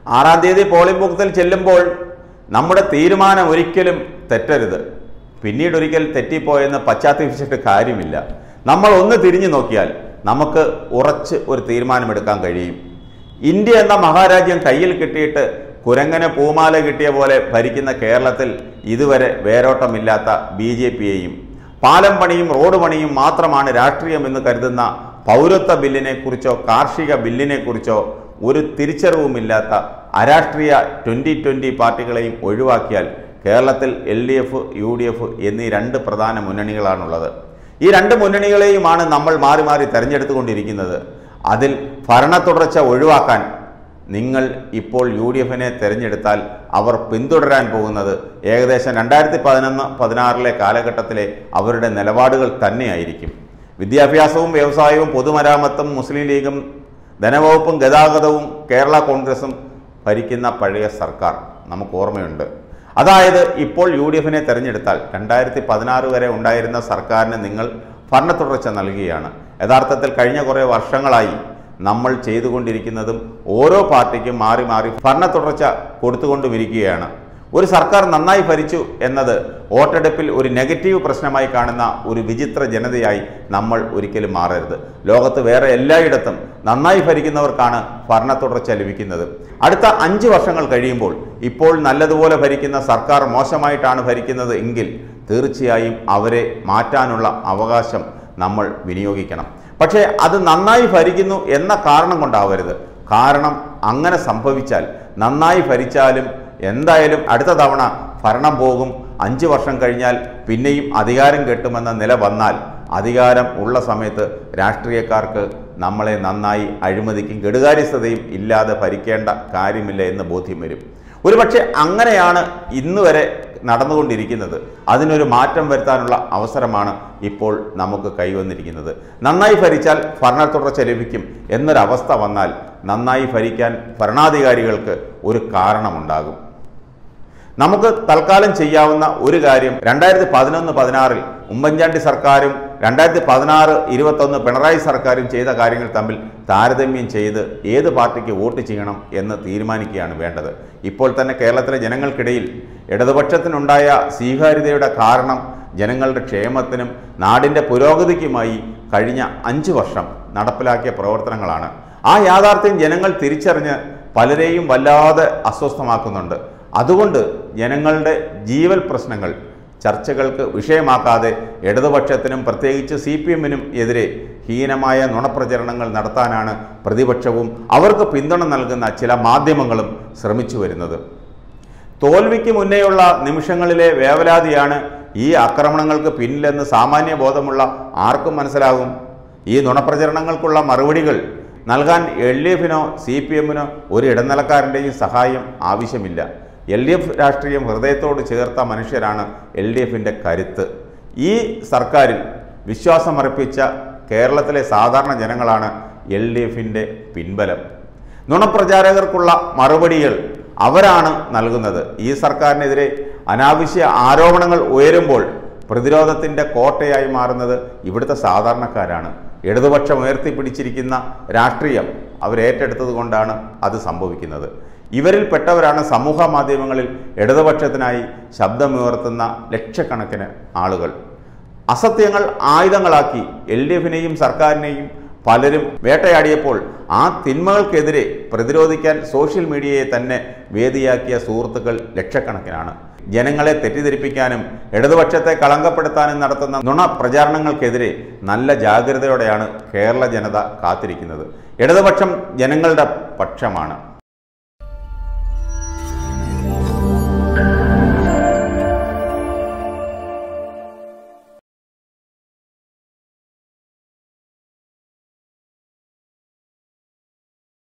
ആറാം തീയതി പോളിംഗ് ബൂത്തിൽ ചെല്ലുമ്പോൾ നമ്മുടെ തീരുമാനം ഒരിക്കലും തെറ്റരുത് പിന്നീട് ഒരിക്കൽ തെറ്റിപ്പോയെന്ന് പശ്ചാത്തപിച്ചിട്ട് കാര്യമില്ല നമ്മൾ ഒന്ന് തിരിഞ്ഞു നോക്കിയാൽ നമുക്ക് ഉറച്ച് ഒരു തീരുമാനമെടുക്കാൻ കഴിയും ഇന്ത്യ എന്ന മഹാരാജ്യം കയ്യിൽ കിട്ടിയിട്ട് കുരങ്ങനെ പൂമാല കിട്ടിയ പോലെ ഭരിക്കുന്ന കേരളത്തിൽ ഇതുവരെ വേരോട്ടമില്ലാത്ത ബി ജെ പിയെയും പാലം പണിയും റോഡ് പണിയും മാത്രമാണ് രാഷ്ട്രീയം എന്ന് കരുതുന്ന പൗരത്വ ബില്ലിനെ കുറിച്ചോ കാർഷിക ബില്ലിനെ കുറിച്ചോ ഒരു തിരിച്ചറിവുമില്ലാത്ത അരാഷ്ട്രീയ ട്വൻ്റി ട്വൻ്റി പാർട്ടികളെയും ഒഴിവാക്കിയാൽ കേരളത്തിൽ L D F U D F എന്നീ രണ്ട് പ്രധാന മുന്നണികളാണുള്ളത് ഈ രണ്ട് മുന്നണികളെയുമാണ് നമ്മൾ മാറി മാറി തെരഞ്ഞെടുത്തുകൊണ്ടിരിക്കുന്നത് അതിൽ ഭരണ തുടർച്ച ഒഴിവാക്കാൻ നിങ്ങൾ ഇപ്പോൾ യു ഡി എഫിനെ തിരഞ്ഞെടുത്താൽ അവർ പിന്തുടരാൻ പോകുന്നത് ഏകദേശം രണ്ടായിരത്തി പതിനൊന്ന് പതിനാറിലെ കാലഘട്ടത്തിലെ അവരുടെ നിലപാടുകൾ തന്നെയായിരിക്കും വിദ്യാഭ്യാസവും വ്യവസായവും പൊതുമരാമത്തും മുസ്ലിം ലീഗും ധനവകുപ്പും ഗതാഗതവും കേരള കോൺഗ്രസും ഭരിക്കുന്ന പഴയ സർക്കാർ നമുക്ക് ഓർമ്മയുണ്ട് അതായത് ഇപ്പോൾ യു ഡി എഫിനെ തെരഞ്ഞെടുത്താൽ രണ്ടായിരത്തി പതിനാറ് വരെ ഉണ്ടായിരുന്ന സർക്കാരിന് നിങ്ങൾ ഭരണ തുടർച്ച നൽകുകയാണ് യഥാർത്ഥത്തിൽ കഴിഞ്ഞ കുറേ വർഷങ്ങളായി നമ്മൾ ചെയ്തുകൊണ്ടിരിക്കുന്നതും ഓരോ പാർട്ടിക്കും മാറി മാറി ഭരണ തുടർച്ച കൊടുത്തുകൊണ്ടുമിരിക്കുകയാണ് ഒരു സർക്കാർ നന്നായി ഭരിച്ചു എന്നത് വോട്ടെടുപ്പിൽ ഒരു നെഗറ്റീവ് പ്രശ്നമായി കാണുന്ന ഒരു വിചിത്ര ജനതയായി നമ്മൾ ഒരിക്കലും മാറരുത് ലോകത്ത് വേറെ എല്ലായിടത്തും നന്നായി ഭരിക്കുന്നവർക്കാണ് ഭരണ തുടർച്ച ലഭിക്കുന്നത് അടുത്ത അഞ്ച് വർഷങ്ങൾ കഴിയുമ്പോൾ ഇപ്പോൾ നല്ലതുപോലെ ഭരിക്കുന്ന സർക്കാർ മോശമായിട്ടാണ് ഭരിക്കുന്നത് എങ്കിൽ തീർച്ചയായും അവരെ മാറ്റാനുള്ള അവകാശം നമ്മൾ വിനിയോഗിക്കണം പക്ഷേ അത് നന്നായി ഭരിക്കുന്നു എന്ന കാരണം കൊണ്ടാവരുത് കാരണം അങ്ങനെ സംഭവിച്ചാൽ നന്നായി ഭരിച്ചാലും എന്തായാലും അടുത്ത തവണ ഭരണം പോകും അഞ്ച് വർഷം കഴിഞ്ഞാൽ പിന്നെയും അധികാരം കിട്ടുമെന്ന നില വന്നാൽ അധികാരം ഉള്ള സമയത്ത് രാഷ്ട്രീയക്കാർക്ക് നമ്മളെ നന്നായി അഴിമതിക്കും കെടുകാര്യസ്ഥതയും ഇല്ലാതെ ഭരിക്കേണ്ട കാര്യമില്ല എന്ന് ബോധ്യം വരും ഒരുപക്ഷെ അങ്ങനെയാണ് ഇന്ന് വരെ നടന്നുകൊണ്ടിരിക്കുന്നത് അതിനൊരു മാറ്റം വരുത്താനുള്ള അവസരമാണ് ഇപ്പോൾ നമുക്ക് കൈവന്നിരിക്കുന്നത് നന്നായി ഭരിച്ചാൽ ഭരണ തുടർച്ച ലഭിക്കും എന്നൊരവസ്ഥ വന്നാൽ നന്നായി ഭരിക്കാൻ ഭരണാധികാരികൾക്ക് ഒരു കാരണമുണ്ടാകും നമുക്ക് തൽക്കാലം ചെയ്യാവുന്ന ഒരു കാര്യം രണ്ടായിരത്തി പതിനൊന്ന് പതിനാറിൽ ഉമ്മൻചാണ്ടി സർക്കാരും രണ്ടായിരത്തി പതിനാറ് ഇരുപത്തൊന്ന് പിണറായി സർക്കാരും ചെയ്ത കാര്യങ്ങൾ തമ്മിൽ താരതമ്യം ചെയ്ത് ഏത് പാർട്ടിക്ക് വോട്ട് ചെയ്യണം എന്ന് തീരുമാനിക്കുകയാണ് വേണ്ടത് ഇപ്പോൾ തന്നെ കേരളത്തിലെ ജനങ്ങൾക്കിടയിൽ ഇടതുപക്ഷത്തിനുണ്ടായ സ്വീകാര്യതയുടെ കാരണം ജനങ്ങളുടെ ക്ഷേമത്തിനും നാടിൻ്റെ പുരോഗതിക്കുമായി കഴിഞ്ഞ അഞ്ച് വർഷം നടപ്പിലാക്കിയ പ്രവർത്തനങ്ങളാണ് ആ യാഥാർത്ഥ്യം ജനങ്ങൾ തിരിച്ചറിഞ്ഞ് പലരെയും വല്ലാതെ അസ്വസ്ഥമാക്കുന്നുണ്ട് അതുകൊണ്ട് ജനങ്ങളുടെ ജീവൽ പ്രശ്നങ്ങൾ ചർച്ചകൾക്ക് വിഷയമാക്കാതെ ഇടതുപക്ഷത്തിനും പ്രത്യേകിച്ച് സി പി എമ്മിനും എതിരെ ഹീനമായ നുണപ്രചരണങ്ങൾ നടത്താനാണ് പ്രതിപക്ഷവും അവർക്ക് പിന്തുണ നൽകുന്ന ചില മാധ്യമങ്ങളും ശ്രമിച്ചു വരുന്നത് തോൽവിക്ക് മുന്നേയുള്ള നിമിഷങ്ങളിലെ വേവലാതിയാണ് ഈ ആക്രമണങ്ങൾക്ക് പിന്നിലെന്ന് സാമാന്യ ബോധമുള്ള ആർക്കും മനസ്സിലാകും ഈ നുണപ്രചരണങ്ങൾക്കുള്ള മറുപടികൾ നൽകാൻ എൽ ഡി എഫിനോ സി പി എമ്മിനോ ഒരു ഇടനിലക്കാരൻ്റെയും സഹായം ആവശ്യമില്ല എൽ ഡി എഫ് രാഷ്ട്രീയം ഹൃദയത്തോട് ചേർത്ത മനുഷ്യരാണ് എൽ ഡി എഫിൻ്റെ കരുത്ത് ഈ സർക്കാരിൽ വിശ്വാസമർപ്പിച്ച കേരളത്തിലെ സാധാരണ ജനങ്ങളാണ് എൽ ഡി എഫിൻ്റെ പിൻബലം നുണപ്രചാരകർക്കുള്ള മറുപടികൾ അവരാണ് നൽകുന്നത് ഈ സർക്കാരിനെതിരെ അനാവശ്യ ആരോപണങ്ങൾ ഉയരുമ്പോൾ പ്രതിരോധത്തിൻ്റെ കോട്ടയായി മാറുന്നത് ഇവിടുത്തെ സാധാരണക്കാരാണ് ഇടതുപക്ഷം ഉയർത്തിപ്പിടിച്ചിരിക്കുന്ന രാഷ്ട്രീയം അവരേറ്റെടുത്തത് കൊണ്ടാണ് അത് സംഭവിക്കുന്നത് ഇവരിൽ പെട്ടവരാണ് സമൂഹ മാധ്യമങ്ങളിൽ ഇടതുപക്ഷത്തിനായി ശബ്ദമുയർത്തുന്ന ലക്ഷക്കണക്കിന് ആളുകൾ അസത്യങ്ങൾ ആയുധങ്ങളാക്കി എൽ ഡി എഫിനെയും സർക്കാരിനെയും പലരും വേട്ടയാടിയപ്പോൾ ആ തിന്മകൾക്കെതിരെ പ്രതിരോധിക്കാൻ സോഷ്യൽ മീഡിയയെ തന്നെ വേദിയാക്കിയ സുഹൃത്തുക്കൾ ലക്ഷക്കണക്കിനാണ് ജനങ്ങളെ തെറ്റിദ്ധരിപ്പിക്കാനും ഇടതുപക്ഷത്തെ കളങ്കപ്പെടുത്താനും നടത്തുന്ന നുണ പ്രചാരണങ്ങൾക്കെതിരെ നല്ല ജാഗ്രതയോടെയാണ് കേരള ജനത കാത്തിരിക്കുന്നത് ഇടതുപക്ഷം ജനങ്ങളുടെ പക്ഷമാണ്